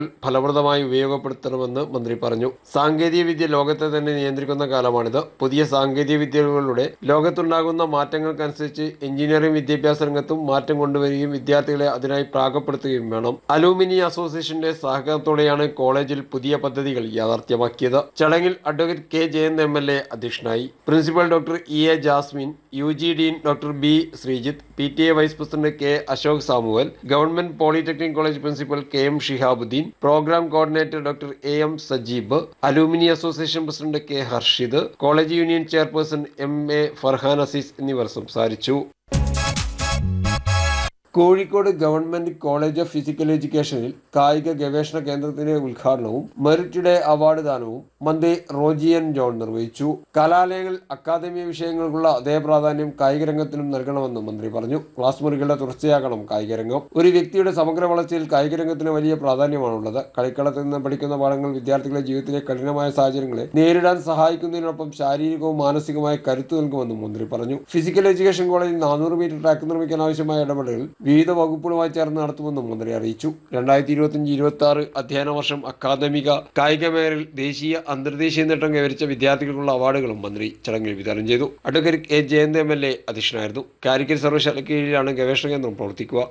ഫലപ്രദമായി ഉപയോഗപ്പെടുത്തണമെന്ന് മന്ത്രി പറഞ്ഞു സാങ്കേതിക വിദ്യ ലോകത്തെ തന്നെ നിയന്ത്രിക്കുന്ന കാലമാണിത് പുതിയ സാങ്കേതിക വിദ്യകളിലൂടെ ലോകത്തുണ്ടാകുന്ന മാറ്റങ്ങൾക്കനുസരിച്ച് എഞ്ചിനീയറിംഗ് വിദ്യാഭ്യാസ രംഗത്തും മാറ്റം കൊണ്ടുവരികയും വിദ്യാർത്ഥികളെ അതിനായി പ്രാഗപ്പെടുത്തുകയും വേണം അലൂമിനി അസോസിയേഷന്റെ സഹകരണത്തോടെയാണ് കോളേജിൽ പുതിയ പദ്ധതികൾ യാഥാർത്ഥ്യമാക്കിയത് ചടങ്ങിൽ advocate K Jayanth M L A അധ്യക്ഷനായി principal doctor E A Jasmine U G dean doctor B Sreejith P T A vice president K Ashok Samuel government polytechnic college principal K M Shihabuddin programme coordinator doctor A M Sajeeb alumni association president K Harshid college union chairperson M A Farhan Azeez എന്നിവർ സംസാരിച്ചു Kozhikode government college of physical എഡ്യൂക്കേഷനിൽ കായിക ഗവേഷണ കേന്ദ്രത്തിന്റെ ഉദ്ഘാടനവും merit day award ദാനവും മന്ത്രി റോജിയൻ John നിർവഹിച്ചു കലാലയങ്ങളിൽ അക്കാദമി വിഷയങ്ങൾക്കുള്ള അതേ പ്രാധാന്യം കായിക രംഗത്തിനും നൽകണമെന്ന് മന്ത്രി പറഞ്ഞു ക്ലാസ് മുറികളുടെ തുടർച്ചയാകണം കായിക രംഗം ഒരു വ്യക്തിയുടെ സമഗ്ര വളർച്ചയിൽ കായിക രംഗത്തിന് വലിയ പ്രാധാന്യമാണുള്ളത് കളിക്കളത്തിൽ നിന്ന് പഠിക്കുന്ന പാഠങ്ങൾ വിദ്യാർത്ഥികളുടെ ജീവിതത്തിലെ കഠിനമായ സാഹചര്യങ്ങളെ നേരിടാൻ സഹായിക്കുന്നതിനൊപ്പം ശാരീരികവും മാനസികമായ കരുത്തു നൽകുമെന്നും മന്ത്രി പറഞ്ഞു ഫിസിക്കൽ എഡ്യൂക്കേഷൻ കോളേജിൽ നാനൂറ് മീറ്റർ ട്രാക്ക് നിർമ്മിക്കാൻ ആവശ്യമായ ഇടപെടലുകൾ വിവിധ വകുപ്പുകളുമായി ചേർന്ന് നടത്തുമെന്നും മന്ത്രി അറിയിച്ചു രണ്ടായിരത്തി ഇരുപത്തിയഞ്ച് ഇരുപത്തി ആറ് അധ്യയന വർഷം അക്കാദമിക കായിക മേഖലയിൽ ദേശീയ അന്തർദേശീയ നേട്ടം കൈവരിച്ച വിദ്യാർത്ഥികൾക്കുള്ള അവാർഡുകളും മന്ത്രി ചടങ്ങിൽ വിതരണം ചെയ്തു advocate A Jayanth M L A അധ്യക്ഷനായിരുന്നു കാലിക്കറ്റ് സർവകലാശാല കീഴിലാണ് ഗവേഷണ കേന്ദ്രം പ്രവർത്തിക്കുക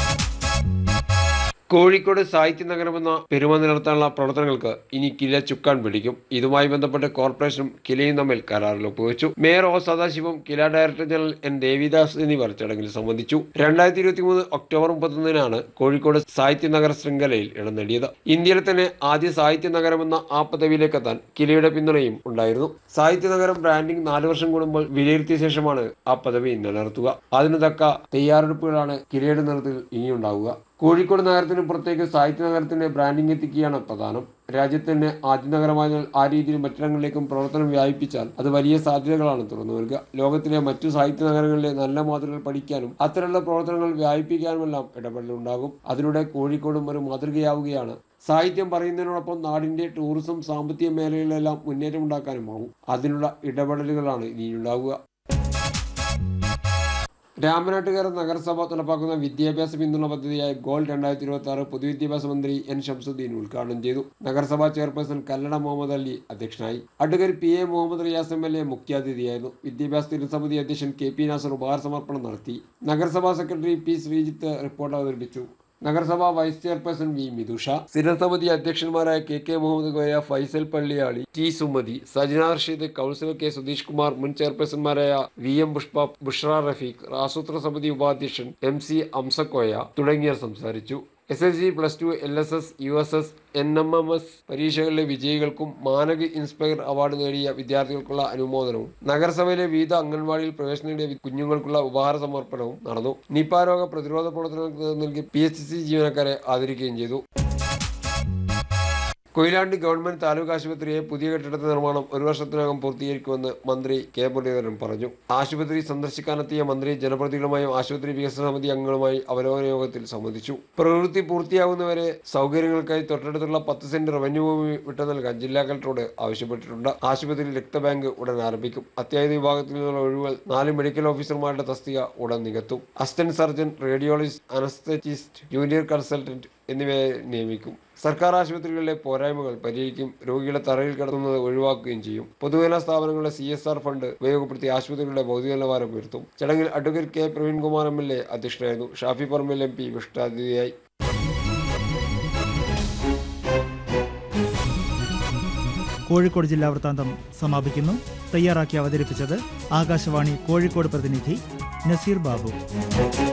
കോഴിക്കോട് സാഹിത്യ നഗരമെന്ന പെരുമ നിലനിർത്താനുള്ള പ്രവർത്തനങ്ങൾക്ക് ഇനി കില ചുക്കാൻ പിടിക്കും ഇതുമായി ബന്ധപ്പെട്ട് കോർപ്പറേഷനും കിലയും തമ്മിൽ കരാറിൽ ഒപ്പുവെച്ചു mayor O Sadasivam KILA director general N Devidas എന്നിവർ ചടങ്ങിൽ സംബന്ധിച്ചു രണ്ടായിരത്തി ഇരുപത്തി മൂന്ന് ഒക്ടോബർ മുപ്പത്തൊന്നിനാണ് കോഴിക്കോട് സാഹിത്യ നഗര ശൃംഖലയിൽ ഇടം നേടിയത് ഇന്ത്യയിലെ തന്നെ ആദ്യ സാഹിത്യ നഗരമെന്ന ആ പദവിയിലേക്ക് എത്താൻ കിലയുടെ പിന്തുണയും ഉണ്ടായിരുന്നു സാഹിത്യ നഗരം ബ്രാൻഡിംഗ് നാല് വർഷം കൂടുമ്പോൾ വിലയിരുത്തിയ ശേഷമാണ് ആ പദവി നിലനിർത്തുക അതിനു തക്ക തയ്യാറെടുപ്പുകളാണ് കിലയുടെ നേതൃത്വത്തിൽ ഇനിയുണ്ടാവുക കോഴിക്കോട് നഗരത്തിന് പുറത്തേക്ക് സാഹിത്യ നഗരത്തിന്റെ ബ്രാൻഡിംഗ് എത്തിക്കുകയാണ് പ്രധാനം രാജ്യത്തിന്റെ ആദ്യ നഗരമായതിനാൽ ആ രീതിയിൽ മറ്റിടങ്ങളിലേക്കും പ്രവർത്തനം വ്യാപിപ്പിച്ചാൽ അത് വലിയ സാധ്യതകളാണ് തുറന്നു നൽകുക ലോകത്തിലെ മറ്റു സാഹിത്യ നഗരങ്ങളിലെ നല്ല മാതൃകകൾ പഠിക്കാനും അത്തരമുള്ള പ്രവർത്തനങ്ങൾ വ്യാപിപ്പിക്കാനുമെല്ലാം ഇടപെടലുണ്ടാകും അതിലൂടെ കോഴിക്കോടും ഒരു മാതൃകയാവുകയാണ് സാഹിത്യം പറയുന്നതിനോടൊപ്പം നാടിന്റെ ടൂറിസം സാമ്പത്തിക മേഖലകളിലെല്ലാം മുന്നേറ്റം ഉണ്ടാക്കാനുമാവും അതിനുള്ള ഇടപെടലുകളാണ് ഇനിയുണ്ടാവുക രാമനാട്ടുകര നഗരസഭ നടപ്പാക്കുന്ന വിദ്യാഭ്യാസ പിന്തുണ പദ്ധതിയായ ഗോൾ രണ്ടായിരത്തി ഇരുപത്തി ആറ് പൊതുവിദ്യാഭ്യാസ മന്ത്രി എൻ ഷംസുദ്ദീൻ ഉദ്ഘാടനം ചെയ്തു നഗരസഭാ ചെയർപേഴ്സൺ കല്ലട മുഹമ്മദ് അലി അധ്യക്ഷനായി advocate P A Muhammad Riyas M L A മുഖ്യാതിഥിയായിരുന്നു വിദ്യാഭ്യാസ സ്ഥിരസമിതി അധ്യക്ഷൻ കെ പി നാസർ ഉപഹാര സമർപ്പണം നടത്തി നഗരസഭാ സെക്രട്ടറി പി ശ്രീജിത്ത് റിപ്പോർട്ട് അവതരിപ്പിച്ചു നഗരസഭാ വൈസ് ചെയർപേഴ്സൺ വി മിതുഷ സ്ഥിരസമിതി അധ്യക്ഷന്മാരായ K K Muhammad Koya Faisal Palliyali T Sumathi Sajana Rasheed councillor K Sudheesh Kumar മുൻ ചെയർപേഴ്സൺമാരായ വി എം പുഷ്പ ബുഷ്ര റഫീഖ് ആസൂത്രണ സമിതി ഉപാധ്യക്ഷൻ എം സി അംസക്കോയ തുടങ്ങിയവർ സംസാരിച്ചു S S C plus two L S S U S S N M M S പരീക്ഷകളിലെ വിജയികൾക്കും മാനക് ഇൻസ്പയർ അവാർഡ് നേടിയ വിദ്യാർത്ഥികൾക്കുള്ള അനുമോദനവും നഗരസഭയിലെ വിവിധ അംഗൻവാടിയിൽ പ്രവേശനം നേടിയ കുഞ്ഞുങ്ങൾക്കുള്ള ഉപഹാര സമർപ്പണവും നടന്നു നിപ രോഗ പ്രതിരോധ പ്രവർത്തനങ്ങൾക്ക് നൽകി പി എച്ച് സി ജീവനക്കാരെ ആദരിക്കുകയും ചെയ്തു കൊയിലാണ്ടി ഗവൺമെന്റ് താലൂക്ക് ആശുപത്രിയെ പുതിയ കെട്ടിടത്തിന്റെ നിർമ്മാണം ഒരു വർഷത്തിനകം പൂർത്തീകരിക്കുമെന്ന് മന്ത്രി കെ മുരളീധരൻ പറഞ്ഞു ആശുപത്രി സന്ദർശിക്കാനെത്തിയ മന്ത്രി ജനപ്രതിനിധികളുമായും ആശുപത്രി വികസന സമിതി അംഗങ്ങളുമായി അവലോകന യോഗത്തിൽ സംബന്ധിച്ചു പ്രവൃത്തി പൂർത്തിയാകുന്നവരെ സൗകര്യങ്ങൾക്കായി തൊട്ടടുത്തുള്ള പത്ത് സെന്റ് റവന്യൂ ഭൂമി വിട്ടു നൽകാൻ ജില്ലാ കളക്ടറോട് ആവശ്യപ്പെട്ടിട്ടുണ്ട് ആശുപത്രിയിൽ രക്തബാങ്ക് ഉടൻ ആരംഭിക്കും അത്യാഹിത വിഭാഗത്തിൽ നിന്നുള്ള ഒഴിവുകൾ നാല് മെഡിക്കൽ ഓഫീസർമാരുടെ തസ്തിക ഉടൻ നികത്തും assistant surgeon radiologist anaesthetist junior consultant എന്നിവയെ നിയമിക്കും സർക്കാർ ആശുപത്രികളിലെ പോരായ്മകൾ പരിഹരിക്കും രോഗികളെ തറയിൽ കിടത്തുന്നത് ഒഴിവാക്കുകയും ചെയ്യും പൊതുമേഖലാ സ്ഥാപനങ്ങളുടെ സി എസ് ആർ ഫണ്ട് ഉപയോഗപ്പെടുത്തി ആശുപത്രികളുടെ ഭൗതിക നിലവാരം ഉയർത്തും ചടങ്ങിൽ advocate K Praveenkumar M L A അധ്യക്ഷനായിരുന്നു ഷാഫി പറമ്പിൽ എം പി വിശിഷ്ടാതിഥിയായി കോഴിക്കോട് ജില്ലാ വൃത്താന്തം സമാപിക്കുന്നു തയ്യാറാക്കി അവതരിപ്പിച്ചത് ആകാശവാണി കോഴിക്കോട് പ്രതിനിധി നസീർ ബാബു